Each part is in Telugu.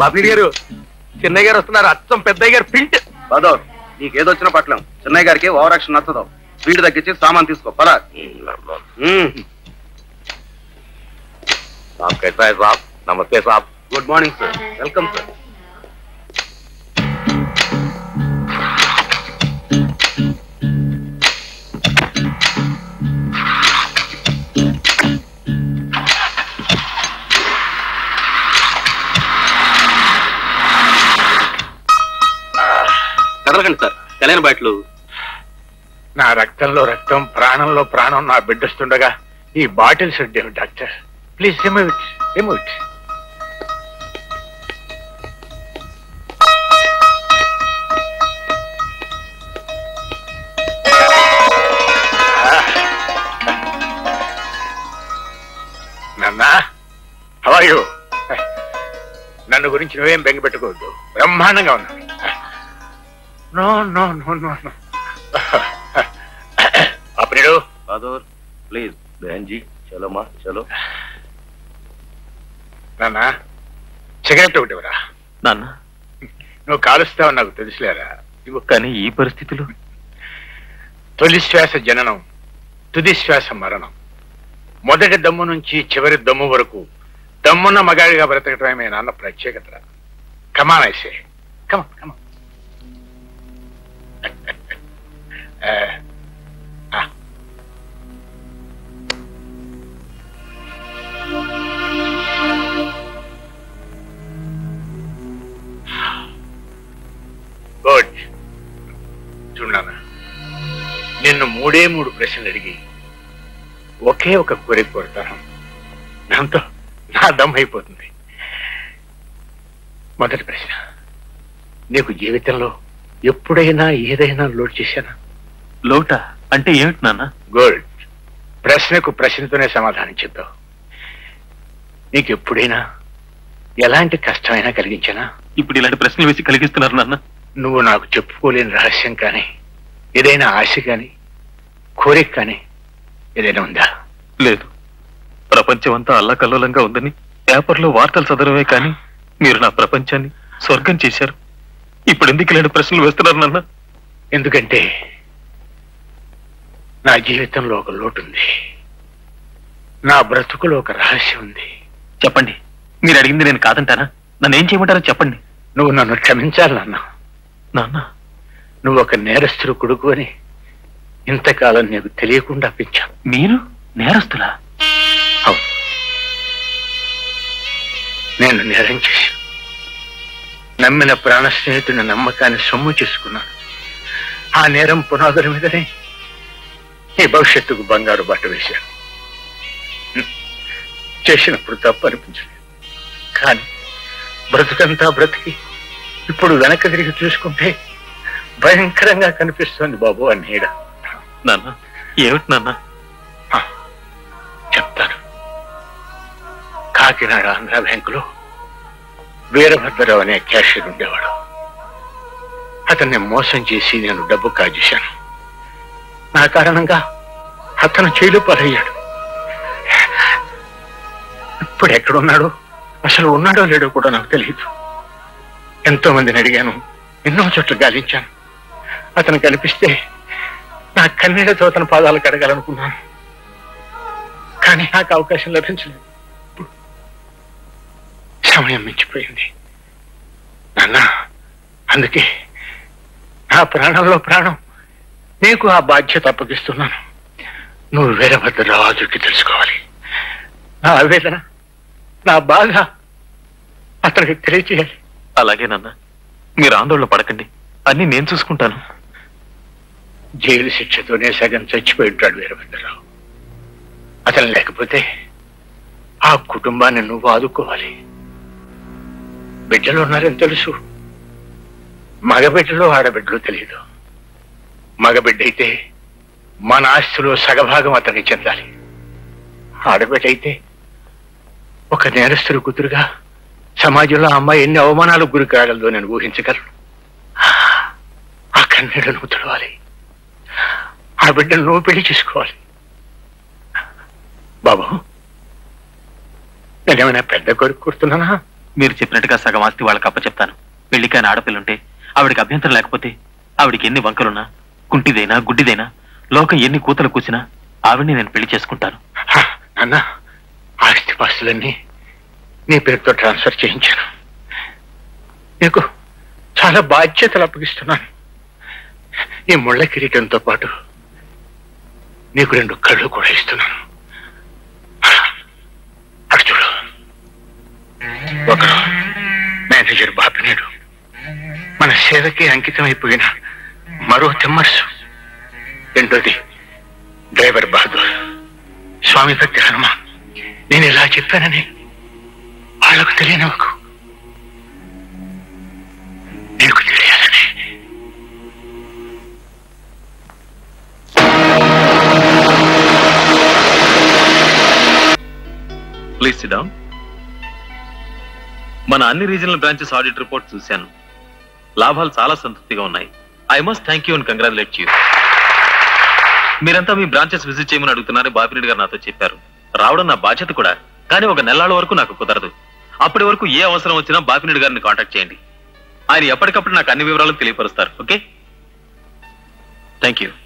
బాబీ గారు చిన్నయ్య గారు వస్తున్నారు అచ్చం పెద్దయ్య గారు ప్రింట్ బాదోర్ నీకేదొచ్చినా పట్లం చెన్నయ్య గారికి ఓవర్ యాక్షన్ నచ్చదు స్పీడ్ తగ్గించి సామాన్ తీసుకో పరా సాబ్ कैसा है साहब नमस्ते साहब good morning sir welcome sir కదలకండి సార్ కళ్యాణ బాట్లు నా రక్తంలో రక్తం ప్రాణంలో ప్రాణం నా బిడ్డస్తుండగా ఈ బాటిల్స్ ఉండేవి doctor please remove it remove it నాన్నా హవాయు నన్ను గురించి నువ్వేం బెంగ పెట్టుకోవద్దు బ్రహ్మాండంగా ఉన్నాను no no no no no అప్పుడు బాదోర్ ప్లీజ్ బహన్ జీ చలో మా చలో నాన్న సిగరెట్ ఒకటి ఇవ్వరా నాన్న నువ్వు కాలుస్తావు నాకు తెలుసులేరా ఇవ్వు కానీ ఈ పరిస్థితిలో తొలి శ్వాస జననం తుది శ్వాస మరణం మొదటి దమ్ము నుంచి చివరి దమ్ము వరకు దమ్మున్న మగాడిగా బ్రతకటమే మీ నాన్న ప్రత్యేకత కమాన్ ఐసే కమన్ కమన్ గుడ్ చూడనా నిన్ను మూడే మూడు ప్రశ్నలు అడిగి ఒకే ఒక కోరిక కోరుతాను దాంతో నా దమ్ అయిపోతుంది మొదటి ప్రశ్న నీకు జీవితంలో ఎప్పుడైనా ఏదైనా లోటు చేశానా లోట అంటే ఏమిటి నాన్న గుడ్ ప్రశ్నకు ప్రశ్నతోనే సమాధానం చెప్పావు నీకు ఎప్పుడైనా ఎలాంటి కష్టమైనా కలిగించానా ఇప్పుడు ఇలాంటి ప్రశ్నలు వేసి కలిగిస్తున్నారు నాన్న నువ్వు నాకు చెప్పుకోలేని రహస్యం కానీ ఏదైనా ఆశ కానీ కోరిక కానీ ఏదైనా ఉందా లేదు ప్రపంచం అంతా అల్లకల్లోలంగా ఉందని పేపర్లో వార్తలు చదవడమే కానీ మీరు నా ప్రపంచాన్ని స్వర్గం చేశారు ఇప్పుడు ఎందుకు ఇలాంటి ప్రశ్నలు వేస్తున్నారు నాన్న ఎందుకంటే నా జీవితంలో ఒక లోటు ఉంది నా బ్రతుకులో ఒక రహస్యం ఉంది చెప్పండి మీరు అడిగింది నేను కాదంటానా నన్ను ఏం చేయమంటారో చెప్పండి నువ్వు నన్ను క్షమించాలి నాన్న నాన్న నువ్వు ఒక నేరస్తుడు కొడుకు అని ఇంతకాలం నీకు తెలియకుండా పెంచాను మీరు నేరస్తులా అవును నేను నేరం చేశాను నమ్మిన ప్రాణ స్నేహితుని నమ్మకాన్ని సొమ్ము చేసుకున్నాను ఆ నేరం పునాదుల మీదనే ఈ భవిష్యత్తుకు బంగారు బట్ట వేశాను హ్మ్. చేసినప్పుడు తప్పు అనిపించలేదు కానీ బ్రతుకంతా బ్రతికి ఇప్పుడు వెనక్కి తిరిగి చూసుకుంటే భయంకరంగా కనిపిస్తోంది బాబు ఆ నీడ నాన్న ఏమిటి నాన్న ఆ, చెప్తాను కాకినాడ ఆంధ్ర బ్యాంకులో వీరభద్రరావు అనే క్యాషియర్ ఉండేవాడు అతన్ని మోసం చేసి నేను డబ్బు కాజేశాను నా కారణంగా అతను జైలు పాలయ్యాడు ఇప్పుడు ఎక్కడున్నాడో అసలు ఉన్నాడో లేడో కూడా నాకు తెలియదు ఎంతో మందిని అడిగాను ఎన్నో చోట్ల గాలించాను అతను కనిపిస్తే నా కన్నీళ్లతో అతని పాదాలు కడగాలనుకున్నాను కానీ నాకు అవకాశం లభించలేదు సమయం మించిపోయింది నాన్న అందుకే నా ప్రాణంలో ప్రాణం నీకు ఆ బాధ్యత అప్పగిస్తున్నాను నువ్వు వీరభద్రరాజుకి తెలుసుకోవాలి నా ఆవేదన నా బాధ అతనికి తెలియచేయాలి అలాగే నాన్న మీరు ఆందోళన పడకండి అన్ని నేను చూసుకుంటాను జైలు శిక్షతోనే సగం చచ్చిపోయి ఉంటాడు వీరభద్రరావు అతను లేకపోతే ఆ కుటుంబాన్ని నువ్వు ఆదుకోవాలి బిడ్డలు ఉన్నారని తెలుసు మగబిడ్డలో ఆడబిడ్డలు తెలియదు మగబిడ్డ అయితే మన ఆస్తిలో సగభాగం అతనికి చెందాలి ఆడబిడ్డ అయితే ఒక నేరస్తుడు కూతురుగా సమాజంలో ఆ అమ్మాయి ఎన్ని అవమానాలకు గురి కాగలదో నేను ఊహించగలను ఆ కన్నీడు నువ్వు తుడవాలి ఆ బిడ్డను నువ్వు పెళ్లి చేసుకోవాలి బాబు నేనేమైనా పెద్ద కోరిక కోరుతున్నానా మీరు చెప్పినట్టుగా సగం ఆస్తి వాళ్ళకి అప్పచెప్తాను పెళ్లికాని ఆడపిల్లుంటే ఆవిడికి అభ్యంతరం లేకపోతే ఆవిడికి ఎన్ని వంకలున్నా కుంటిదైనా గుడ్డిదైనా లోకం ఎన్ని కూతలు కూసినా ఆవిడ్ని నేను పెళ్లి చేసుకుంటాను హ, నాన్న ఆస్తి పాస్తులన్నీ నీ పేరుతో ట్రాన్స్ఫర్ చేయించాను నీకు చాలా బాధ్యతలు అప్పగిస్తున్నాను ఈ ముళ్ళ కిరీటంతో పాటు నీకు రెండు కళ్ళు కూడా ఇస్తున్నాను అటు చూడు ఒకరు మేనేజర్ బాపినేడు మన సేవకి అంకితం అయిపోయిన మరో తిమ్మర్సు రెండోది డ్రైవర్ బహదూర్ స్వామి భక్తి హనుమ నేను ఇలా చెప్పానని వాళ్ళకు తెలియనివ్వకు నీకు తెలియాలని ప్లీజ్ సిడౌన్ మన అన్ని రీజనల్ బ్రాంచెస్ ఆడిట్ రిపోర్ట్ చూశాను లాభాలు చాలా సంతృప్తిగా ఉన్నాయి I must thank you and congratulate you మీరంతా మీ బ్రాంచెస్ విజిట్ చేయమని అడుగుతున్నారని బాపిరెడ్డి గారు నాతో చెప్పారు రావడం నా బాధ్యత కూడా కానీ ఒక నెలాళ్ళ వరకు నాకు కుదరదు అప్పటి వరకు ఏ అవసరం వచ్చినా బాపిరెడ్డి గారిని కాంటాక్ట్ చేయండి ఆయన ఎప్పటికప్పుడు నాకు అన్ని వివరాలు తెలియపరుస్తారు ఓకే థ్యాంక్ యూ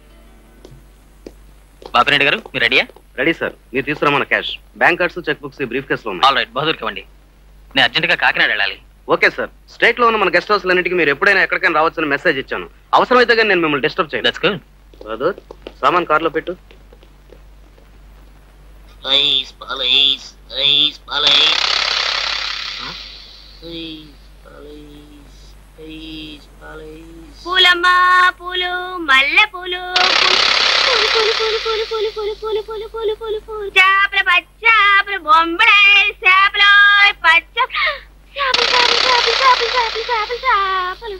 బాపిరెడ్డి గారు మీరు రెడీయా రెడీ సార్ మీరు తీసుకురమ్మన్న cash bank cards cheque books brief కేసులో ఉన్నాయి ఆల్ రైట్ బహదూర్కి ఇవ్వండి నేను అర్జెంట్గా కాకినాడ వెళ్ళాలి ఓకే సార్ స్టేట్ లో ఉన్న మన గెస్ట్ హౌస్ అన్నిటికీ మీరు ఎప్పుడైనా ఎక్కడికైనా రావచ్చని మెసేజ్ ఇచ్చాను అవసరమైతే కానీ నేను మిమ్మల్ని డిస్టర్బ్ చేయను దట్స్ గుడ్ బహదూర్ సామాన్ కార్లో పెట్టు Please, police, please, police. Huh? Please, police, please, police. పూలమ్మా పూలు మల్లె పూలు పూలు పూలు పూలు పూలు పూలు పూలు పూలు పూలు పూలు పూలు పూలు చేపల పచ్చాపల బొంబడాయి చేపల పచ్చ చేపలు చేపలు చేపలు చేపలు చేపలు చేపలు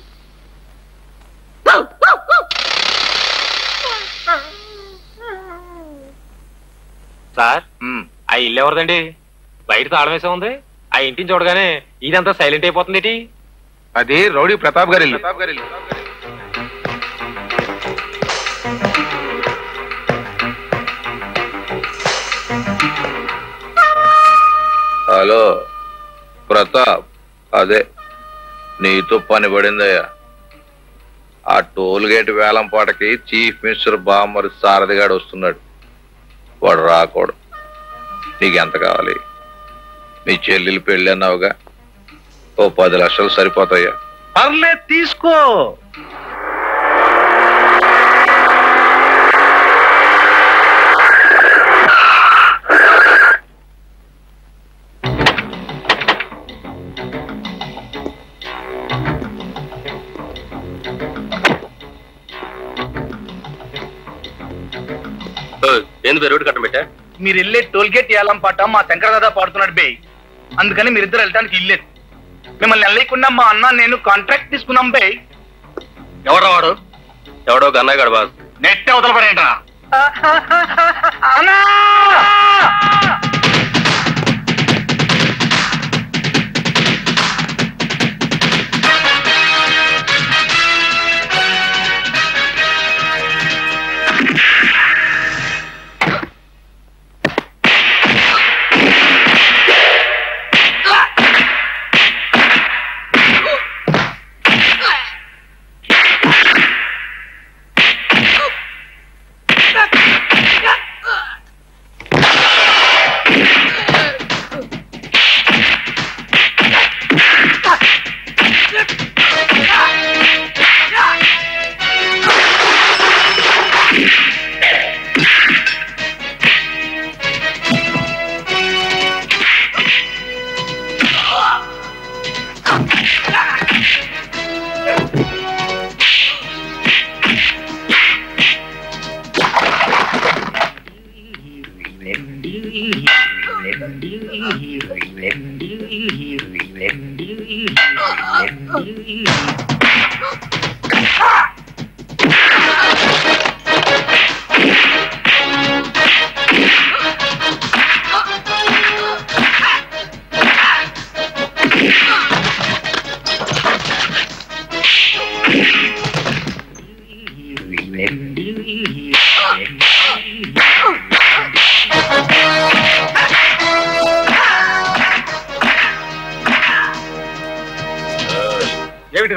సార్ ఆ ఇల్లు ఎవరిదండి బయట తాళం వేసే ఉంది ఆ ఇంటిని చూడగానే ఇదంతా సైలెంట్ అయిపోతుంది ఏంటి అది రౌడీ ప్రతాప్ గారి హలో ప్రతాప్ అదే నీతో పని పడిందయ్యా ఆ టోల్ గేట్ వేలం పాటకి చీఫ్ మినిస్టర్ బామ్మరి సారథిగాడు వస్తున్నాడు వాడు రాకూడదు నీకు ఎంత కావాలి మీ చెల్లెలు పెళ్ళి అన్నావుగా ఓ పది లక్షలు సరిపోతాయా పర్లేదు తీసుకో ఏంది రోడ్డు కట్టం పెట్టా మీరు వెళ్ళే టోల్ గేట్ ఏలం పాట మా శంకర దాదా పాడుతున్నాడు బే అందుకని మీరిద్దరు వెళ్ళడానికి ఇల్లేదు మిమ్మల్ని వెళ్ళకుండా మా అన్న నేను కాంట్రాక్ట్ తీసుకున్నాం బే ఎవడో వాడు ఎవడో గన్నయ్య గడ బాస్ నెట్ అవతల పడేంట్రా అన్నా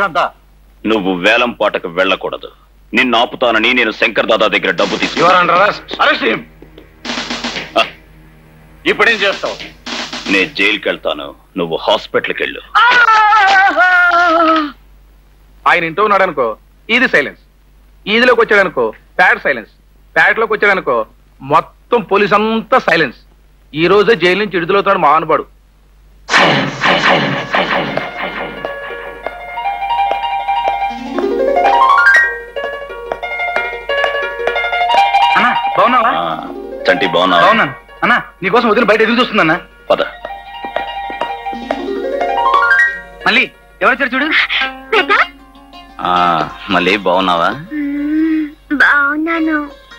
ఏమిటంతా నువ్వు వేలం పాటకు వెళ్ళకూడదు నిన్ను ఆపుతానని నేను శంకర్ దాదా దగ్గర డబ్బు తీసుకున్నాను అరెస్ట్ ఇప్పుడేం చేస్తావు నేను జైలుకి వెళ్తాను నువ్వు హాస్పిటల్కి వెళ్ళు ఆయన ఇంట్లో ఉన్నాడు అనుకో ఇది సైలెన్స్ ఈదిలోకి వచ్చాడు అనుకో ప్యాడ్ సైలెన్స్ ప్యాడ్ లోకి వచ్చాడు అనుకో మొత్తం పోలీస్ అంతా సైలెన్స్ ఈ రోజే జైలు నుంచి విడుదలవుతాడు మానవాడు అన్నా బాగున్నావా ఆ, చంటి బాగున్నావా బాగున్నాను అన్నా నీకోసం వదిలి బయట ఎదురు చూస్తుందన్నా పద మళ్ళీ ఎవరొచ్చారు చూడు ప్రతాప్ ఆ, మళ్ళీ బాగున్నావా మ్మ్, బాగున్నాను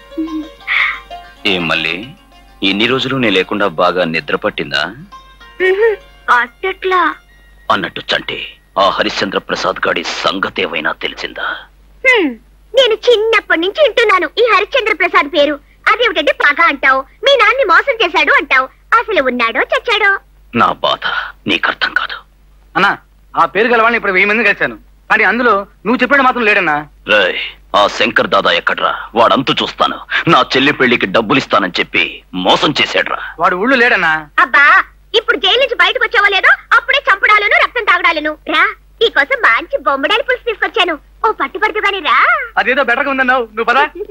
ఏం మళ్ళీ ఇన్ని రోజులు నేను లేకుండా బాగా నిద్ర పట్టిందా మ్హూ, అట్టట్లా అన్నట్టు చంటి ఆ హరిశ్చంద్ర ప్రసాద్ గాడి సంగతి ఏమైనా తెలిసిందా హ్మ్, నేను చిన్నప్పటి నుంచి వింటున్నాను ఈ హరిశ్చంద్ర ప్రసాద్ పేరు అదేమిటంటే పగ అంటావు మీ నాన్ని మోసం చేశాడు అంటావు అసలు ఉన్నాడో చచ్చాడో నా బాధ నీకు అర్థం కాదు అన్నా ఆ పేరు గలవాడిని ఇప్పుడు వెయ్యి మంది కలిశాను కానీ అందులో నువ్వు చెప్పాడు మాత్రం లేడన్నా రేయ్ ఆ శంకర్ దాదా ఎక్కడ్రా వాడంతు చూస్తాను నా చెల్లి పెళ్లికి డబ్బులు ఇస్తానని చెప్పి మోసం చేశాడ్రా వాడు ఊళ్ళో లేడన్నా అబ్బా ఇప్పుడు జైలు నుంచి బయటకు వచ్చావో లేదో అప్పుడే చంపడాలను రక్తం తాగడాలను రా నీకోసం మంచి బొమ్మడాలి పులుసు తీసుకొచ్చాను ఓ పట్టు పడుతు గాని రా అదేదో బెటర్గా ఉందన్నావు నువ్వు పదా